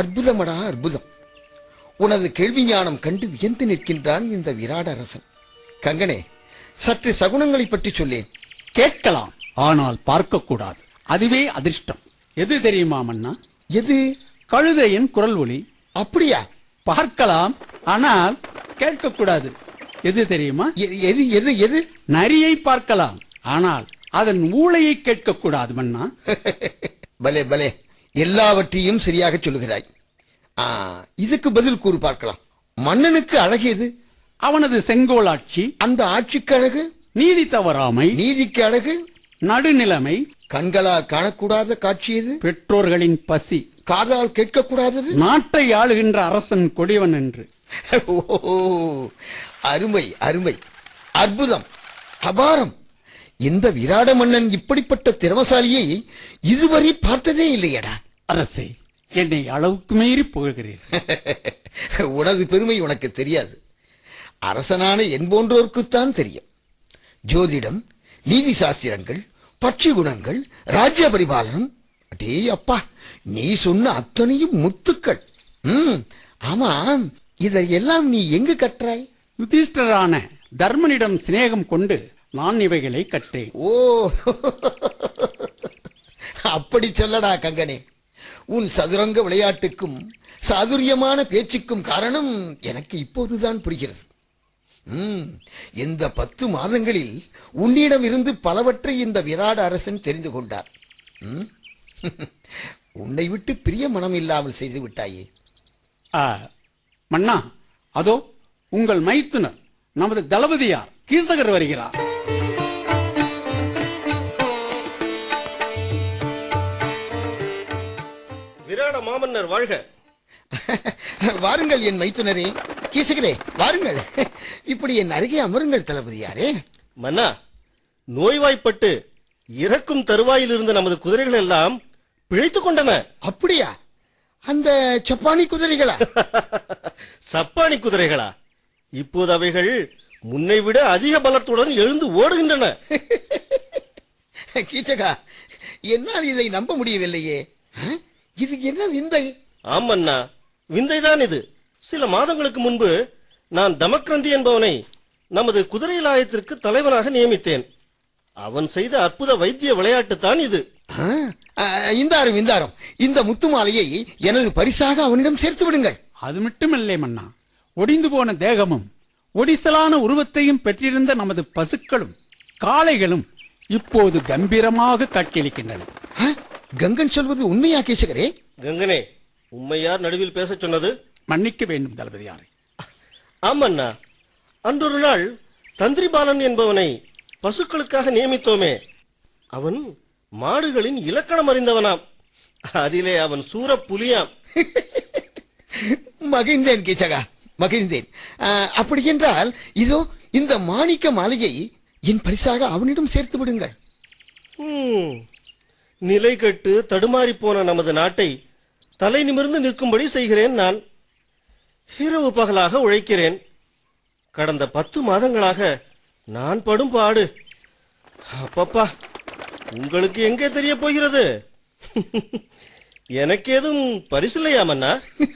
அற்புதமடா அற்புதம் உனது கேள்வி ஞானம் கண்டு வியந்து நிற்கின்றான் இந்த விராட அரசன் கங்கனே சற்று சகுனங்களை பற்றி சொல்லேன் கேட்கலாம் ஆனால் பார்க்க கூடாது அதுவே அதிர்ஷ்டம் எது தெரியுமா மன்னா எது கழுதையின் குரல் ஒலி அப்படியா பார்க்கலாம் ஆனால் கேட்கக்கூடாது எது தெரியுமா எ- எது எது எது நரியை பார்க்கலாம் ஆனால் அதன் ஊளையை கேட்கக்கூடாது மன்னா பலே பலே எல்லாவற்றையும் சரியாக சொல்லுகிறாய் ஆ, இதுக்கு பதில் கூறு பார்க்கலாம் மன்னனுக்கு அழகு எது அவனது செங்கோல் ஆட்சி அந்த ஆட்சிக்கு அழகு நீதி தவறாமை நீதிக்கு அழகு நடுநிலைமை கண்களால் காணக்கூடாத காட்சி எது பெற்றோர்களின் பசி காதால் கேட்கக்கூடாதது நாட்டை ஆளுகின்ற அரசன் கொடியவன் என்று ஓ அருமை அருமை அற்புதம் அபாரம் இந்த விராட மன்னன் இப்படிப்பட்ட திறமசாலியை இதுவரை பார்த்ததே இல்லையடா அரசே என்னை அளவுக்கு மீறி புகழ்கிறீர் உனது பெருமை உனக்கு தெரியாது அரசனான என் போன்றோருக்குத்தான் தெரியும் ஜோதிடம் நீதி சாஸ்திரங்கள் பட்சி குணங்கள் ராஜ்ய பரிபாலனம் அடே அப்பா நீ சொன்ன அத்தனையும் முத்துக்கள் ம் ஆமாம் இதையெல்லாம் நீ எங்கு கற்றாய் யுதிஷ்டரான தர்மனிடம் சிநேகம் கொண்டு நான் இவைகளை கற்றேன் ஓ அப்படி சொல்லடா கங்கனே உன் சதுரங்க விளையாட்டுக்கும் சாதுரியமான பேச்சுக்கும் காரணம் எனக்கு இப்போதுதான் புரிகிறது ம், இந்த பத்து மாதங்களில் உன்னிடம் இருந்து பலவற்றை இந்த விராட அரசன் தெரிந்து கொண்டார் ம்? உன்னை விட்டு பிரிய மனம் இல்லாமல் செய்து விட்டாயே ஆ, மன்னா அதோ உங்கள் மைத்துனர் நமது தளபதியார் கீசகர் வருகிறார் விராட மாமன்னர் வாழ்க வாருங்கள் என் மைத்துனரே கீசகரே வாருங்கள் இப்படி என் அருகே அமருங்கள் தளபதியாரே மன்னா நோய்வாய்ப்பட்டு இறக்கும் தருவாயில் இருந்த நமது குதிரைகள் எல்லாம் பிழைத்துக் கொண்டன அப்படியா அந்த ஜப்பானி குதிரைகளா சப்பானி குதிரைகளா இப்போது அவைகள் முன்னை விட அதிக பலத்துடன் எழுந்து ஓடுகின்றன கீச்சகா என்னால் இதை நம்ப முடியவில்லையே ஆ? இது என்ன விந்தை ஆமண்ணா விந்தைதான் இது சில மாதங்களுக்கு முன்பு நான் தமக்ரந்தி என்பவனை நமது குதிரையிலாயத்திற்கு தலைவனாக நியமித்தேன் அவன் செய்த அற்புத வைத்திய விளையாட்டுத்தான் இது ஆ? ஆ, இந்தாரும் இந்தாரும் இந்த முத்து மாலையை எனது பரிசாக அவனிடம் சேர்த்து விடுங்கள் அது மட்டுமில்லை மன்னா ஒடிந்து போன தேகமும் ஒடிசலான உருவத்தையும் பெற்றிருந்த நமது பசுக்களும் காளைகளும் இப்போது கம்பீரமாக காட்சியளிக்கின்றன ஆ? கங்கன் சொல்வது உண்மையா கீசகரே கங்கனே உம்மையார் நடுவில் பேசச் சொன்னது மன்னிக்க வேண்டும் தளபதியாரை ஆமண்ணா அன்றொரு நாள் தந்திரிபாலன் என்பவனை பசுக்களுக்காக நியமித்தோமே அவன் மாடுகளின் இலக்கணம் அறிந்தவனாம் அதிலே அவன் சூர புலியாம் மகிழ்ந்தேன் கீச்சகா மகிழ்ந்தேன் ஆ, அப்படி என்றால் இதோ இந்த மாணிக்க மாலையை என் பரிசாக அவனிடம் சேர்த்து விடுங்கள் ஹம். நிலை கட்டு தடுமாறி போன நமது நாட்டை தலை நிமிர்ந்து நிற்கும்படி செய்கிறேன் நான் இரவு பகலாக உழைக்கிறேன் கடந்த பத்து மாதங்களாக நான் படும் பாடு அப்பப்பா உங்களுக்கு எங்கே தெரிய போகிறது எனக்கு ஏதும் பரிசில்லையா மன்னா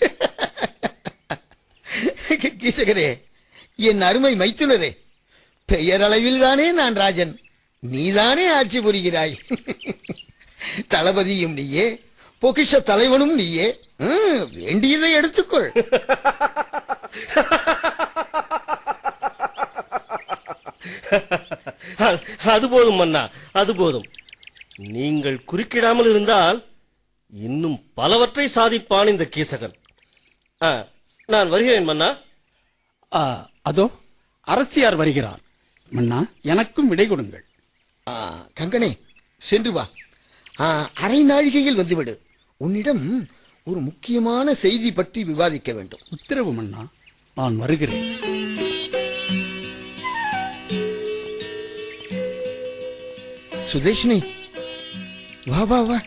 கீசகரே என் அருமை மைத்துனரே பெயரளவில் தானே நான் ராஜன் நீதானே ஆட்சி புரிகிறாய் தளபதியும் நீயே பொக்கிஷ தலைவனும் நீயே ம், வேண்டியதை எடுத்துக்கொள் அ- அது போதும் மன்னா அது போதும் நீங்கள் குறுக்கிடாமல் இருந்தால் இன்னும் பலவற்றை சாதிப்பான் இந்த கீசகன் ஆ, நான் வருகிறேன் மன்னா ஆ, அதோ அரசியார் வருகிறார் மன்னா எனக்கும் விடை கொடுங்கள் ஆ, கங்கனே சென்று வா ஆ, அரை நாழிகையில் வந்துவிடு உன்னிடம் ஒரு முக்கியமான செய்தி பற்றி விவாதிக்க வேண்டும் உத்தரவு மன்னா நான் வருகிறேன் சுதேஷினி வா வா வா